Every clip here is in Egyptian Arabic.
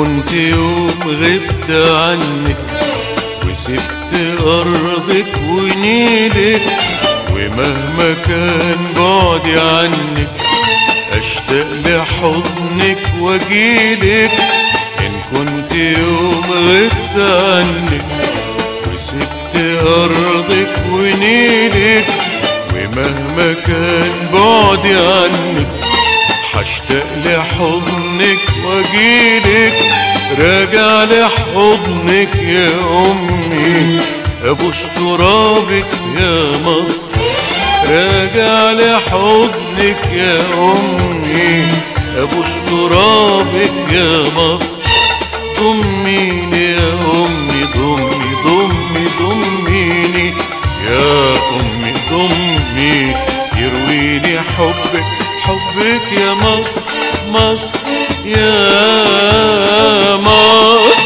كنت يوم غبت عنك وسبت أرضك ونيلك ومهما كان بعدي عنك أشتاق لحضنك وأجيلك إن كنت يوم غبت عنك وسبت أرضك ونيلك ومهما كان بعدي عنك حشتاق لحضنك واجيلك راجع لحضنك يا امي ابوس ترابك يا مصر راجع لحضنك يا امي ابوس ترابك يا مصر ضميني يا امي ضمي ضمي ضميني يا امي ضمي يرويني حبك حبك يا مصر مصر يا مصر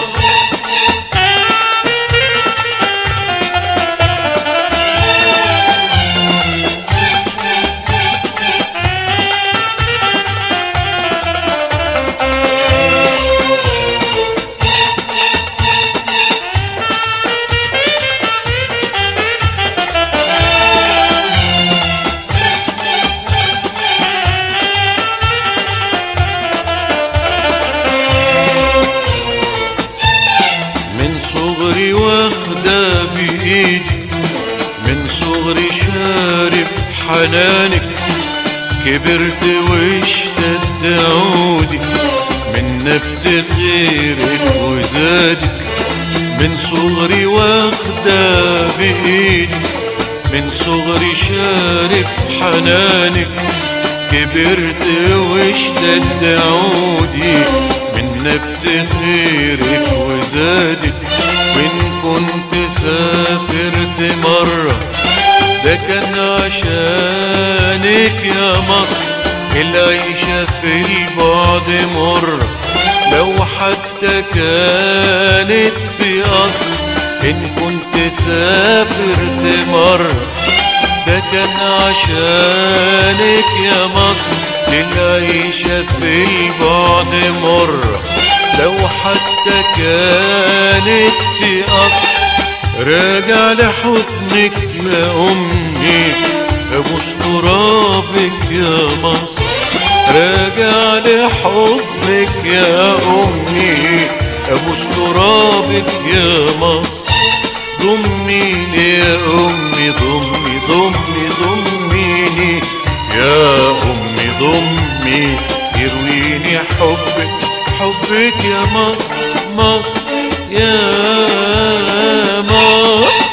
من صغري واخدة بإيدي من صغري شارب حنانك كبرت واشتد عودي من نبت خيرك وزادك من صغري واخدة بإيدي من صغري شارب حنانك كبرت واشتد عودي من نبت خيرك وزادك وإن كنت سافرت مرة ده كان عشانك يا مصر العيشة في البعد مرة لو حتى كانت في قصر إن كنت سافرت مرة ده كان عشانك يا مصر للعيشة في البعد مرة لو حتى كانت في قصر راجع لحضنك يا أمي أبوس ترابك يا مصر راجع لحضنك يا أمي أبوس ترابك يا مصر ضميني يا أمي ضمي ضمي ضميني يا أمي ضمي يرويني حبك حبك يا مصر مصر يا مصر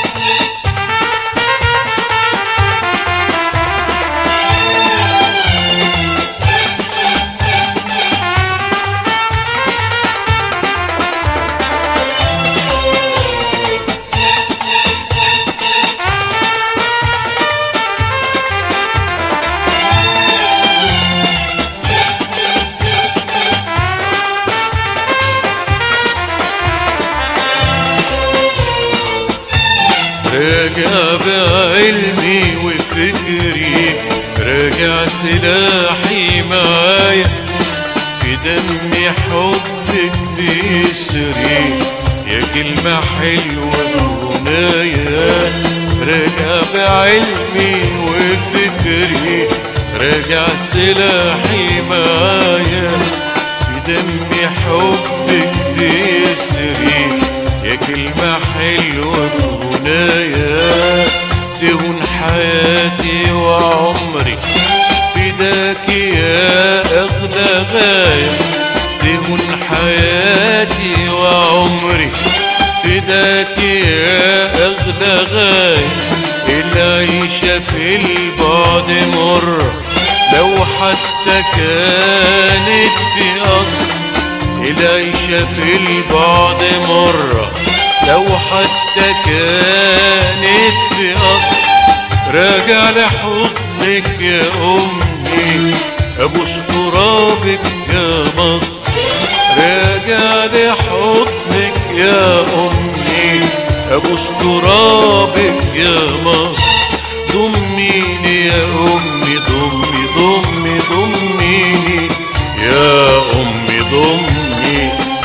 راجع بعلمي وفكري راجع سلاحي معايا في دمي حبك بيسري يا كلمة حلوة غنايا راجع بعلمي وفكري راجع سلاحي معايا في دمي حبك بيسري يا كلمة حلوة في غنايا تهون حياتي وعمري فداك يا أغلى غاية تهون حياتي وعمري فداك يا أغلى غاية العيشة في البعد مرة لو حتى كانت في أصل العيشة في البعد مرة لو حتى كانت في أصل راجع لحضنك يا أمي أبوس ترابك يا مصر راجع لحضنك يا أمي أبوس ترابك يا مصر ضميني يا أمي ضمي ضمي ضميني يا أمي ضمي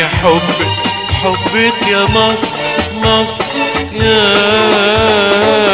دمي حبك حبك يا مصر مصر يا